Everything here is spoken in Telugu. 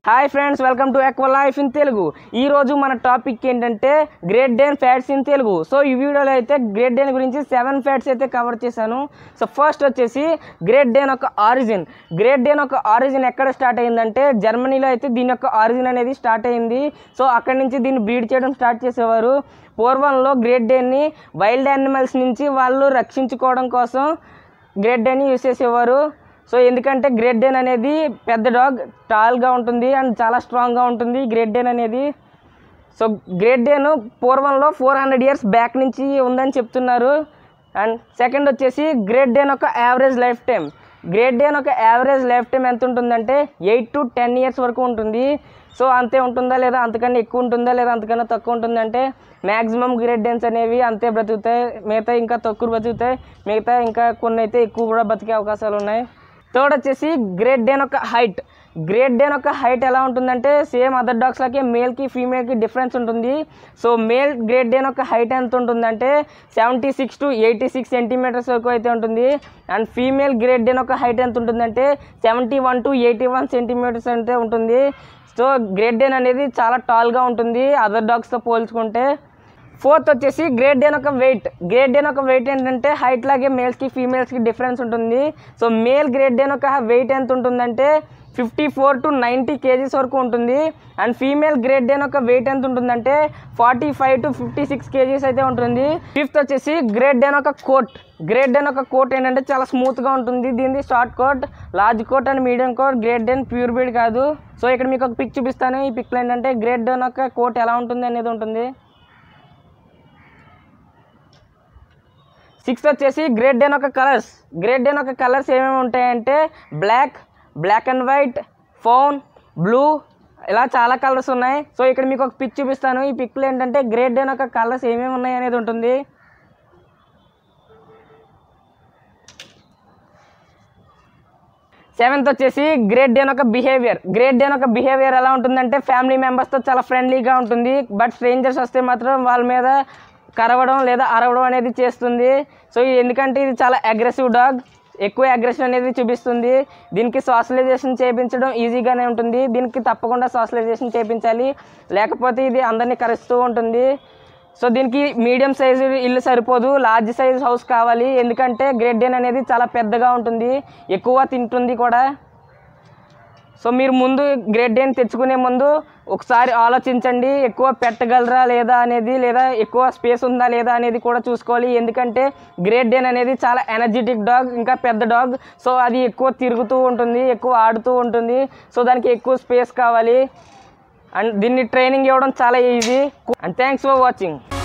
hi friends welcome to aqua life in Telugu ఈ రోజు మన టాపిక్ ఏంటంటే great dane facts in Telugu so ఈ వీడియోలో అయితే గ్రేట్ డేన్ గురించి సెవెన్ ఫ్యాట్స్ అయితే కవర్ చేశాను సో ఫస్ట్ వచ్చేసి గ్రేట్ డేన్ ఒక ఆరిజిన్ గ్రేట్ డేన్ ఒక ఆరిజిన్ ఎక్కడ స్టార్ట్ అయిందంటే జర్మనీలో అయితే దీని యొక్క ఆరిజిన్ అనేది స్టార్ట్ అయింది సో అక్కడి నుంచి దీన్ని బ్రీడ్ చేయడం స్టార్ట్ చేసేవారు పూర్వంలో గ్రేట్ డేన్ని వైల్డ్ యానిమల్స్ నుంచి వాళ్ళు రక్షించుకోవడం కోసం గ్రేట్ డేని యూస్ చేసేవారు సో ఎందుకంటే గ్రేట్ డేన్ అనేది పెద్ద డాగ్ టాల్గా ఉంటుంది అండ్ చాలా స్ట్రాంగ్గా ఉంటుంది గ్రేట్ డేన్ అనేది సో గ్రేట్ డేన్ పూర్వంలో ఫోర్ హండ్రెడ్ ఇయర్స్ బ్యాక్ నుంచి ఉందని చెప్తున్నారు అండ్ సెకండ్ వచ్చేసి గ్రేట్ డేన్ ఒక average life time great dane ఒక యావరేజ్ లైఫ్ టైం ఎంత ఉంటుందంటే ఎయిట్ టు టెన్ ఇయర్స్ వరకు ఉంటుంది సో అంతే ఉంటుందా లేదా అంతకన్నా ఎక్కువ ఉంటుందా లేదా అంతకన్నా తక్కువ ఉంటుందంటే మ్యాక్సిమం గ్రేట్ డేన్స్ అనేవి అంతే బ్రతుకుతాయి మిగతా ఇంకా తక్కువ బ్రతుకుతాయి మిగతా ఇంకా కొన్ని అయితే ఎక్కువ కూడా బతికే అవకాశాలు ఉన్నాయి థర్డ్ వచ్చేసి గ్రేట్ డేన్ ఒక హైట్ గ్రేట్ డేన్ ఒక హైట్ ఎలా ఉంటుందంటే సేమ్ అదర్ డాగ్స్ లాగే మేల్కి ఫీమేల్కి డిఫరెన్స్ ఉంటుంది సో మేల్ గ్రేట్ డేన్ ఒక హైట్ ఎంత ఉంటుందంటే seventy six to eighty six centimetres వరకు అయితే ఉంటుంది అండ్ ఫీమేల్ గ్రేట్ డేన్ ఒక హైట్ ఎంత ఉంటుందంటే seventy one to eighty one centimetres అయితే ఉంటుంది సో గ్రేట్ డేన్ అనేది చాలా టాల్గా ఉంటుంది అదర్ డాగ్స్తో పోల్చుకుంటే ఫోర్త్ వచ్చేసి గ్రేట్ డేన్ ఒక వెయిట్ గ్రేట్ డేన్ ఒక వెయిట్ ఏంటంటే హైట్ లాగే మేల్స్కి ఫీమేల్స్కి డిఫరెన్స్ ఉంటుంది సో మేల్ గ్రేట్ డేన్ ఒక వెయిట్ ఎంత ఉంటుందంటే fifty four to ninety kgs వరకు ఉంటుంది అండ్ ఫీమేల్ గ్రేట్ డేన్ ఒక వెయిట్ ఎంత ఉంటుందంటే forty five to fifty six kgs అయితే ఉంటుంది ఫిఫ్త్ వచ్చేసి గ్రేట్ డేన్ ఒక కోట్ గ్రేట్ డేన్ ఒక కోట్ ఏంటంటే చాలా స్మూత్గా ఉంటుంది దీనిది short coat large coat and medium coat great dane pure breed కాదు సో ఇక్కడ మీకు ఒక పిక్ చూపిస్తాను ఈ పిక్లో ఏంటంటే గ్రేట్ డేన్ ఒక కోట్ ఎలా ఉంటుంది అనేది ఉంటుంది సిక్స్త్ వచ్చేసి గ్రేట్ డేన్ ఒక కలర్స్ గ్రేట్ డేన్ ఒక కలర్స్ ఏమేమి ఉంటాయంటే black black and white fawn blue ఇలా చాలా కలర్స్ ఉన్నాయి సో ఇక్కడ మీకు ఒక పిక్ చూపిస్తాను ఈ పిక్లో ఏంటంటే గ్రేట్ డేన్ ఒక కలర్స్ ఏమేమి ఉన్నాయి అనేది ఉంటుంది సెవెంత్ వచ్చేసి గ్రేట్ డేన్ ఒక బిహేవియర్ గ్రేట్ డేన్ ఒక బిహేవియర్ ఎలా ఉంటుందంటే ఫ్యామిలీ మెంబర్స్తో చాలా ఫ్రెండ్లీగా ఉంటుంది బట్ స్ట్రేంజర్స్ వస్తే మాత్రం వాళ్ళ మీద కరవడం లేదా అరవడం అనేది చేస్తుంది సో ఇది ఎందుకంటే ఇది చాలా అగ్రెసివ్ డాగ్ ఎక్కువ అగ్రెషన్ అనేది చూపిస్తుంది దీనికి సోషలైజేషన్ చేయించడం ఈజీగానే ఉంటుంది దీనికి తప్పకుండా సోషలైజేషన్ చేయించాలి లేకపోతే ఇది అందరినీ కరుస్తూ ఉంటుంది సో దీనికి మీడియం సైజు ఇల్లు సరిపోదు లార్జ్ సైజ్ హౌస్ కావాలి ఎందుకంటే గ్రేట్ డేన్ అనేది చాలా పెద్దగా ఉంటుంది ఎక్కువ తింటుంది కూడా సో మీరు ముందు గ్రేట్ డేన్ తెచ్చుకునే ముందు ఒకసారి ఆలోచించండి ఎక్కువ పెట్టగలరా లేదా అనేది లేదా ఎక్కువ స్పేస్ ఉందా లేదా అనేది కూడా చూసుకోవాలి ఎందుకంటే గ్రేట్ డేన్ అనేది చాలా ఎనర్జెటిక్ డాగ్ ఇంకా పెద్ద డాగ్ సో అది ఎక్కువ తిరుగుతూ ఉంటుంది ఎక్కువ ఆడుతూ ఉంటుంది సో దానికి ఎక్కువ స్పేస్ కావాలి అండ్ దీన్ని ట్రైనింగ్ ఇవ్వడం చాలా easy and thanks for watching